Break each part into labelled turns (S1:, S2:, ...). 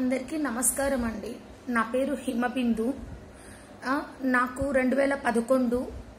S1: అందరికీ నమస్కారం అండి నా పేరు హిమబిందు ఆ, నాకు రెండు వేల పదకొండు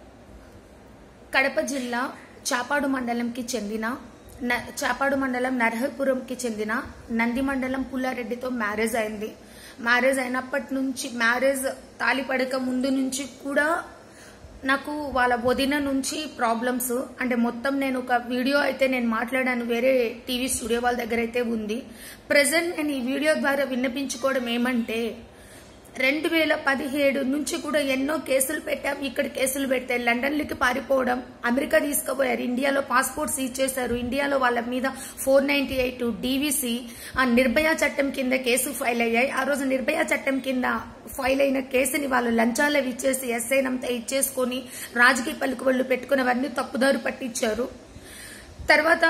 S1: కడప జిల్లా చాపాడు మండలంకి చెందిన న- చాపాడు మండలం నరహపురంకి చెందిన నంది మండలం పుల్లారెడ్డితో మ్యారేజ్ అయింది మ్యారేజ్ అయినప్పటి నుంచి మ్యారేజ్ తాలిపడక ముందు నుంచి కూడా నాకు వాళ్ళ వదిన నుంచి ప్రాబ్లమ్స్ అంటే మొత్తం నేను ఒక వీడియో అయితే నేను మాట్లాడాను వేరే టీవీ స్టూడియో వాళ్ళ దగ్గర అయితే ఉంది ప్రజెంట్ నేను ఈ వీడియో ద్వారా విన్నపించుకోవడం ఏమంటే రెండు వేల పదిహేడు నుంచి కూడా ఎన్నో కేసులు పెట్టాం ఇక్కడ కేసులు పెడితే లండన్లకి పారిపోవడం అమెరికా తీసుకుపోయారు ఇండియాలో పాస్పోర్ట్ సీజ్ చేశారు ఇండియాలో వాళ్ళ మీద ఫోర్ నైన్టీ ఎయిట్ డీవీసీ ఆ నిర్భయ చట్టం కింద కేసు ఫైల్ అయ్యాయి ఆ రోజు నిర్భయ చట్టం కింద ఫైల్ అయిన కేసుని వాళ్ళు లంచాలు అవి ఇచ్చేసి ఎస్ఐనంతా ఇచ్చేసుకొని రాజకీయ పలుకుబళ్ళు పెట్టుకుని అవన్నీ తప్పుదారు పట్టించారు తర్వాత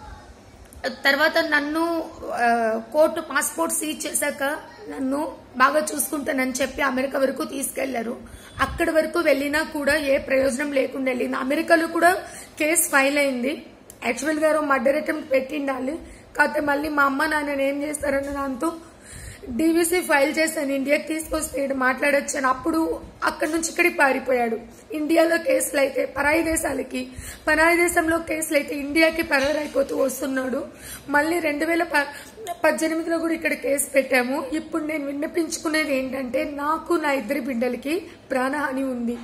S1: తర్వాత నన్ను ఆ, కోర్టు పాస్పోర్ట్ సీజ్ చేశాక నన్ను బాగా చూసుకుంటానని చెప్పి అమెరికా వరకు తీసుకెళ్లారు అక్కడి వరకు వెళ్ళినా కూడా ఏ ప్రయోజనం లేకుండా వెళ్ళింది అమెరికాలో కూడా కేసు ఫైల్ అయింది యాక్చువల్ గారు మర్డర్ అటెంప్ట్ పెట్టిండాలి కాకపోతే మళ్ళీ మా అమ్మ నాన్న ఏం చేస్తారన్న దాంతో డీవీసీ ఫైల్ చేశాను ఇండియాకి తీసుకొస్తే ఈడ మాట్లాడొచ్చాను అప్పుడు అక్కడి నుంచి ఇక్కడికి పారిపోయాడు ఇండియాలో కేసులు అయితే పరాయి దేశాలకి పరాయి దేశంలో కేసులు అయితే ఇండియాకి పరారైపోతూ వస్తున్నాడు మళ్ళీ రెండు వేల పద్దెనిమిదిలో కూడా ఇక్కడ కేసు పెట్టాము ఇప్పుడు నేను విన్నపించుకునేది ఏంటంటే నాకు నా ఇద్దరి బిడ్డలకి ప్రాణహాని ఉంది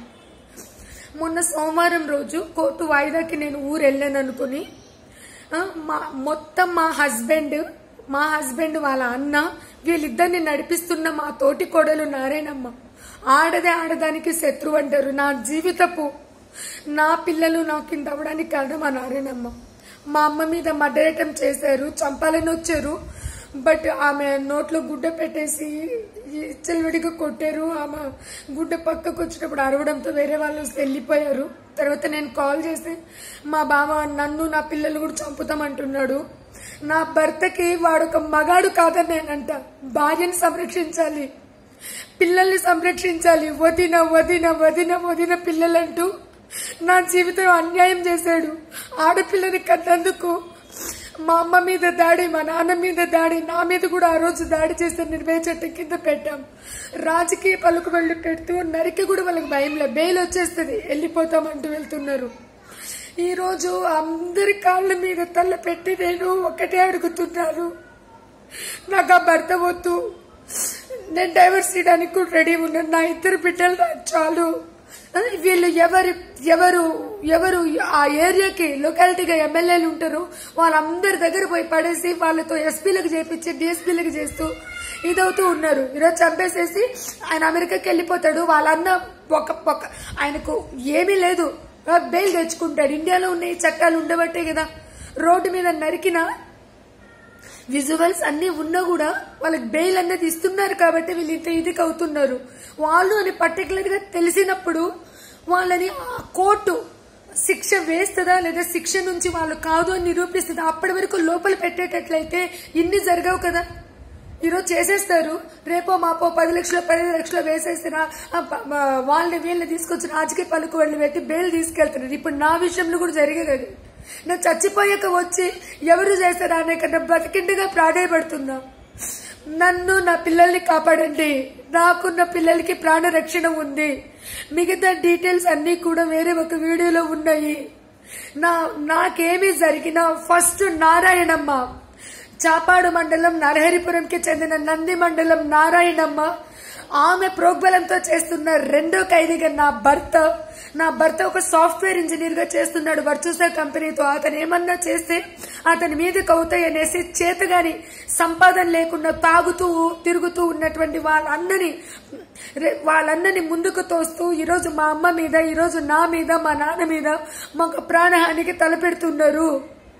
S1: మొన్న సోమవారం రోజు కోర్టు వాయిదాకి నేను ఊరు వెళ్ళాను అనుకుని ఆ, మా మొత్తం మా హస్బెండ్ మా హస్బెండ్ వాళ్ళ అన్న వీళ్ళిద్దరిని నడిపిస్తున్న మా తోటి కోడలు నారాయణమ్మ ఆడదే ఆడదానికి శత్రువు అంటారు నా జీవితపు నా పిల్లలు నాకు ఇంత అవ్వడానికి కారణం మా నారాయణమ్మ మా అమ్మ మీద మర్డరేటం చేశారు చంపాలని వచ్చారు బట్ ఆమె నోట్లో గుడ్డ పెట్టేసి విడిగా కొట్టారు ఆమె గుడ్డ పక్కకు వచ్చినప్పుడు అరవడంతో వేరే వాళ్ళు వెళ్ళిపోయారు తర్వాత నేను కాల్ చేసి మా బావ నన్ను నా పిల్లలు కూడా చంపుతామంటున్నాడు నా భర్తకి వాడు ఒక మగాడు కాదని నేనంట భార్యని సంరక్షించాలి పిల్లల్ని సంరక్షించాలి వదిన వదిన వదిన వదిన పిల్లలంటూ నా జీవితం అన్యాయం చేశాడు ఆడపిల్లని కన్నందుకు మా అమ్మ మీద దాడి మా నాన్న మీద దాడి నా మీద కూడా ఆ రోజు దాడి చేస్తే నిర్భయ చట్టం కింద పెట్టాం రాజకీయ పలుకుబళ్ళు పెడుతూ నరికి కూడా వాళ్ళకి భయంలే బెయిల్ వచ్చేస్తుంది వెళ్ళిపోతామంటూ వెళ్తున్నారు ఈ రోజు అందరి కాళ్ళ మీద తల్ల పెట్టి నేను ఒకటే అడుగుతున్నాను నాకు ఆ భర్త వద్దు నేను డైవర్స్ చేయడానికి కూడా రెడీ ఉన్నాను నా ఇద్దరు బిడ్డలు నాకు చాలు ఆ, వీళ్ళు ఎవరు ఎవరు ఎవరు ఆ ఏరియాకి లొకాలిటీగా ఎమ్మెల్యేలు ఉంటారు వాళ్ళందరి దగ్గర పోయి పడేసి వాళ్ళతో ఎస్పీలకు చేపించి డిఎస్పీలకు చేస్తూ ఇదవుతూ ఉన్నారు ఈరోజు చంపేసేసి ఆయన అమెరికాకి వెళ్ళిపోతాడు వాళ్ళన్న ఒక ఒక ఆయనకు ఏమీ లేదు ఆ, బెయిల్ తెచ్చుకుంటాడు ఇండియాలో ఉన్న ఈ చట్టాలు ఉండబట్టే కదా రోడ్డు మీద నరికిన విజువల్స్ అన్ని ఉన్నా కూడా వాళ్ళకి బెయిల్ అన్నది ఇస్తున్నారు కాబట్టి వీళ్ళు ఇంత ఇదికి అవుతున్నారు వాళ్ళు అని పర్టికులర్ గా తెలిసినప్పుడు వాళ్ళని ఆ కోర్టు శిక్ష వేస్తుందా లేదా శిక్ష నుంచి వాళ్ళు కాదు అని నిరూపిస్తుందా అప్పటి వరకు లోపల పెట్టేటట్లయితే ఇన్ని జరగవు కదా ఈరోజు చేసేస్తారు రేపో మాపో పది లక్షలు పదిహేను లక్షలు వేసేసిన వాళ్ళని వీళ్ళని తీసుకొచ్చి రాజకీయ పలుకు వాళ్ళు పెట్టి బెయిల్ తీసుకెళ్తున్నారు ఇప్పుడు నా విషయంలో కూడా జరిగేది అది నేను చచ్చిపోయాక వచ్చి ఎవరు చేస్తారా అనే కన్నా బ్రతికిండిగా ప్రాధాయపడుతున్నా నన్ను నా పిల్లల్ని కాపాడండి నాకు నా పిల్లలకి ప్రాణ రక్షణ ఉంది మిగతా డీటెయిల్స్ అన్ని కూడా వేరే ఒక వీడియోలో ఉన్నాయి నా నాకేమీ జరిగినా ఫస్ట్ నారాయణమ్మ చాపాడు మండలం నరహరిపురంకి చెందిన నంది మండలం నారాయణమ్మ ఆమె ప్రోగ్బలంతో చేస్తున్న రెండో ఖైదీగా నా భర్త నా భర్త ఒక సాఫ్ట్వేర్ ఇంజనీర్ గా చేస్తున్నాడు వర్చుసా కంపెనీతో అతను ఏమన్నా చేస్తే అతని మీదకి అవుతాయి అనేసి చేతగాని సంపాదన లేకుండా తాగుతూ తిరుగుతూ ఉన్నటువంటి వాళ్ళందరినీ రే- వాళ్ళందరినీ ముందుకు తోస్తూ ఈరోజు మా అమ్మ మీద ఈరోజు నా మీద మా నాన్న మీద మాకు ప్రాణహానికి తలపెడుతున్నారు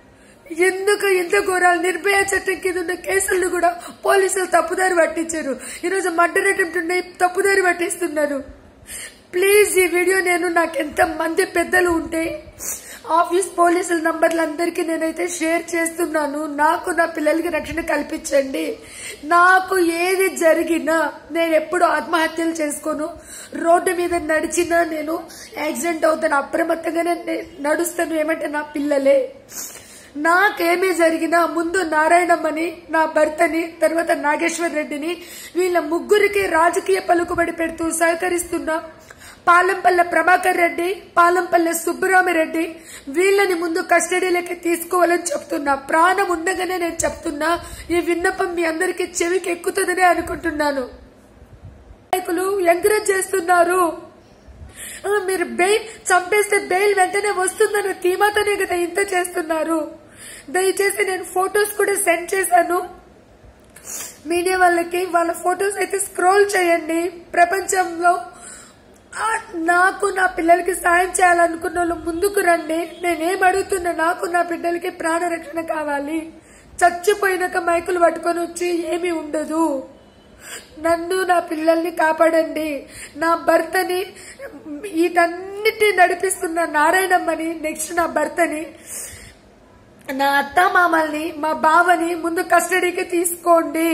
S1: ఎందుకు ఇంత ఘోరాలు నిర్భయ చట్టం కింద ఉన్న కేసులను కూడా పోలీసులు తప్పుదారి పట్టించారు ఈరోజు మర్డర్ అటెంప్ట్ ఉన్నాయి తప్పుదారి పట్టిస్తున్నారు ప్లీజ్ ఈ వీడియో నేను నాకు ఎంత మంది పెద్దలు ఉంటే ఆఫీస్ పోలీసుల నంబర్లు అందరికీ నేనైతే షేర్ చేస్తున్నాను నాకు నా పిల్లలకి రక్షణ కల్పించండి నాకు ఏది జరిగినా నేను ఎప్పుడు ఆత్మహత్యలు చేసుకోను రోడ్డు మీద నడిచినా నేను యాక్సిడెంట్ అవుతాను అప్రమత్తంగానే నే- నడుస్తాను ఏమంటే నా పిల్లలే
S2: నాకేమీ జరిగినా ముందు నారాయణమ్మని నా భర్తని తర్వాత నాగేశ్వర్ రెడ్డిని వీళ్ళ ముగ్గురికి రాజకీయ పలుకుబడి పెడుతూ సహకరిస్తున్న పాలంపల్లె ప్రభాకర్ రెడ్డి పాలంపల్లె సుబ్బరామిరెడ్డి వీళ్ళని ముందు కస్టడీలోకి తీసుకోవాలని చెప్తున్నా ప్రాణం ఉండగానే నేను చెప్తున్నా ఈ విన్నపం మీ అందరికీ చెవికి ఎక్కుతుందనే అనుకుంటున్నాను నాయకులు ఎంకరేజ్ చేస్తున్నారు ఆ, మీరు బెయిల్ చంపేస్తే బెయిల్ వెంటనే వస్తుందన్న ధీమాతోనే కదా ఇంత చేస్తున్నారు దయచేసి నేను ఫొటోస్ కూడా సెండ్ చేశాను మీడియా వాళ్ళకి వాళ్ళ ఫొటోస్ అయితే స్క్రోల్ చేయండి ప్రపంచంలో ఆ, నాకు నా పిల్లలకి సాయం చేయాలనుకున్న వాళ్ళు ముందుకు రండి నేనేం అడుగుతున్నా నాకు నా బిడ్డలకి ప్రాణరక్షణ కావాలి చచ్చిపోయినాక మైకులు పట్టుకొని వచ్చి ఏమీ ఉండదు నన్ను నా పిల్లల్ని కాపాడండి నా భర్తని వీటన్నిటిని నడిపిస్తున్న నారాయణమ్మని నెక్స్ట్ నా భర్తని నా అత్త మామల్ని మా బావని ముందు కస్టడీకి తీసుకోండి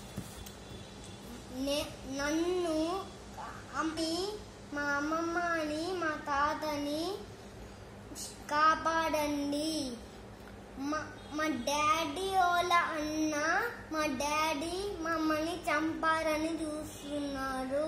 S3: నే- నన్ను అమ్మి మా అమ్మమ్మని మా తాతని కాపాడండి మా మా డాడీ వాళ్ళ అన్న మా డాడీ మమ్మల్ని చంపారని చూస్తున్నారు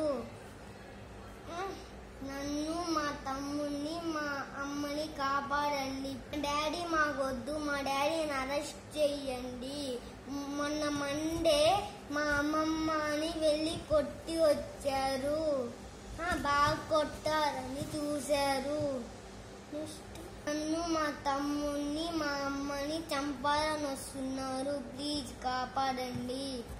S3: నన్ను మా తమ్ముడిని మా అమ్మని కాపాడండి మా డాడీ మాకొద్దు మా డాడీని అరెస్ట్ చేయండి మొన్న మండే మా అమ్మమ్మని వెళ్ళి కొట్టి వచ్చారు ఆ, బాగా కొట్టారని చూశారు నన్ను మా తమ్ముడిని మా అమ్మని చంపాలని వస్తున్నారు ప్లీజ్ కాపాడండి